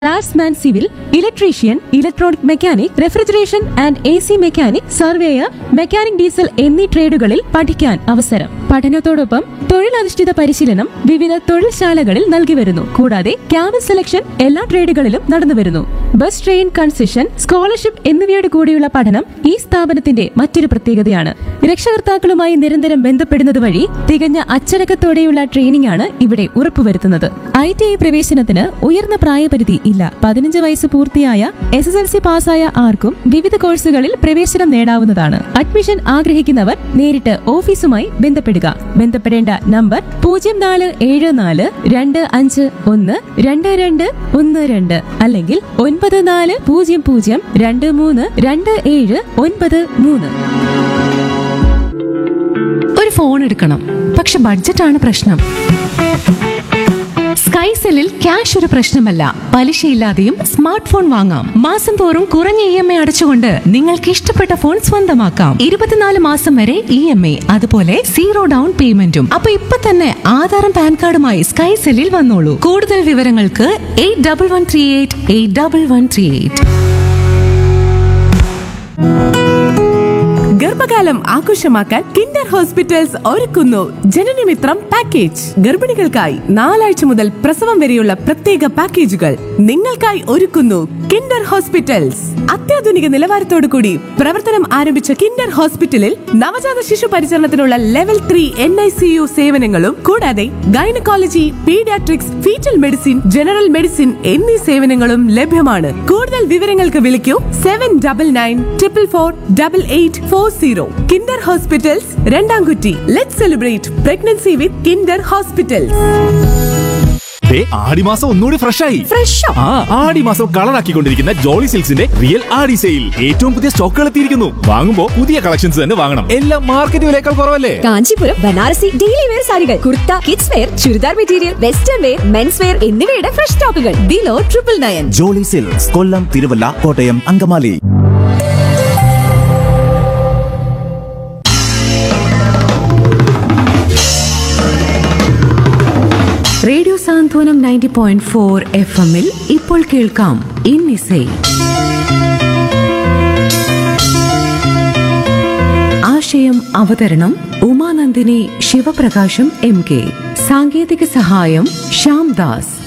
craftsman civil electrician electronic mechanic refrigeration and A C mechanic surveyor mechanic diesel എന്നീ ട്രേഡുകളിൽ പഠിക്കാൻ അവസരം പഠനത്തോടൊപ്പം തൊഴിലധിഷ്ഠിത പരിശീലനം വിവിധ തൊഴിൽശാലകളിൽ നൽകി വരുന്നു കൂടാതെ ക്യാമ്പസ് സെലക്ഷൻ എല്ലാ ട്രേഡുകളിലും നടന്നു വരുന്നു ബസ് ട്രെയിൻ കൺസെഷൻ സ്കോളർഷിപ്പ് എന്നിവയോട് കൂടിയുള്ള പഠനം ഈ സ്ഥാപനത്തിന്റെ മറ്റൊരു പ്രത്യേകതയാണ് രക്ഷകർത്താക്കളുമായി നിരന്തരം ബന്ധപ്പെടുന്നത് വഴി തികഞ്ഞ അച്ചടക്കത്തോടെയുള്ള ട്രെയിനിംഗ് ആണ് ഇവിടെ ഉറപ്പുവരുത്തുന്നത് ഐ ടി ഐ പ്രവേശനത്തിന് ഉയർന്ന പ്രായപരിധി ഇല്ല പതിനഞ്ച് വയസ്സ് പൂർത്തിയായ എസ് എസ് എൽ സി പാസ്സായ ആർക്കും വിവിധ കോഴ്സുകളിൽ പ്രവേശനം നേടാവുന്നതാണ് അഡ്മിഷൻ ആഗ്രഹിക്കുന്നവർ നേരിട്ട് ഓഫീസുമായി ബന്ധപ്പെടുക ബന്ധപ്പെടേണ്ട നമ്പർ പൂജ്യം നാല് ഏഴ് നാല് രണ്ട് അഞ്ച് ഒന്ന് രണ്ട് രണ്ട് ഒന്ന് രണ്ട് അല്ലെങ്കിൽ ഒൻപത് നാല് പൂജ്യം പൂജ്യം രണ്ട് മൂന്ന് രണ്ട് ഏഴ് ഒൻപത് മൂന്ന് ഒരു ഫോൺ എടുക്കണം പക്ഷെ ബഡ്ജറ്റാണ് പ്രശ്നം സ്കൈസെല്ലിൽ ക്യാഷ് ഒരു പ്രശ്നമല്ല പലിശയില്ലാതെയും സ്മാർട്ട് ഫോൺ വാങ്ങാം മാസം തോറും കുറഞ്ഞ ഇ എം ഐ അടച്ചുകൊണ്ട് നിങ്ങൾക്ക് ഇഷ്ടപ്പെട്ട ഫോൺ സ്വന്തമാക്കാം ഇരുപത്തിനാല് മാസം വരെ ഇ എം ഐ അതുപോലെ സീറോ ഡൗൺ പേയ്മെന്റും അപ്പൊ ഇപ്പൊ തന്നെ ആധാറും പാൻ കാർഡുമായി സ്കൈസെല്ലിൽ വന്നോളൂ കൂടുതൽ വിവരങ്ങൾക്ക് eight double one three eight eight double one three eight ഗർഭകാലം ആഘോഷമാക്കാൻ കിൻഡർ ഹോസ്പിറ്റൽസ് ഒരുക്കുന്നു ജനനമിത്രം പാക്കേജ് ഗർഭിണികൾക്കായി നാലാഴ്ച മുതൽ പ്രസവം വരെയുള്ള പ്രത്യേക പാക്കേജുകൾ നിങ്ങൾക്കായി ഒരുക്കുന്നു കിൻഡർ ഹോസ്പിറ്റൽസ് അത്യാധുനിക നിലവാരത്തോടു കൂടി പ്രവർത്തനം ആരംഭിച്ച കിൻഡർ ഹോസ്പിറ്റലിൽ നവജാത ശിശു പരിചരണത്തിനുള്ള level three N I C U സേവനങ്ങളും കൂടാതെ gynaecology paediatrics foetal medicine general medicine എന്നീ സേവനങ്ങളും ലഭ്യമാണ് കൂടുതൽ വിവരങ്ങൾക്ക് വിളിക്കൂ seven double nine triple four double eight four zero Kinder hospitals Randamkutty let celebrate pregnancy with Kinder hospitals ദേ, ആടിമാസം ഒന്നുകൂടി ഫ്രഷ് ആയി ഫ്രഷോ ആ ആടിമാസം കളറാക്കിക്കൊണ്ടിരിക്കുന്ന ജോളി സിൽക്സിന്റെ റിയൽ ആടി സെയിൽ ഏറ്റവും പുതിയ സ്റ്റോക്കുകൾ എത്തിയിരിക്കുന്നു വാങ്ങുമ്പോ പുതിയ കളക്ഷൻസ് തന്നെ വാങ്ങണം എല്ലാം മാർക്കറ്റ് വിലയേക്കാൾ കുറവല്ലേ കാഞ്ചീപുരം ബനാറസി ഡെയിലി വെയർ സാരികൾ kurta kids wear churidar material western wear men's wear എന്നിവയുടെ ഫ്രഷ് സ്റ്റോക്കുകൾ below triple nine Jolly silks Kollam Thiruvalla Kottayam Angamaly radio Santhwanam ninety point four F എമ്മിൽ ഇപ്പോൾ കേൾക്കാം ഇന്നിസൈ ആശയം അവതരണം ഉമാനന്ദിനി ശിവപ്രകാശം എം കെ സാങ്കേതിക സഹായം ശ്യാം ദാസ്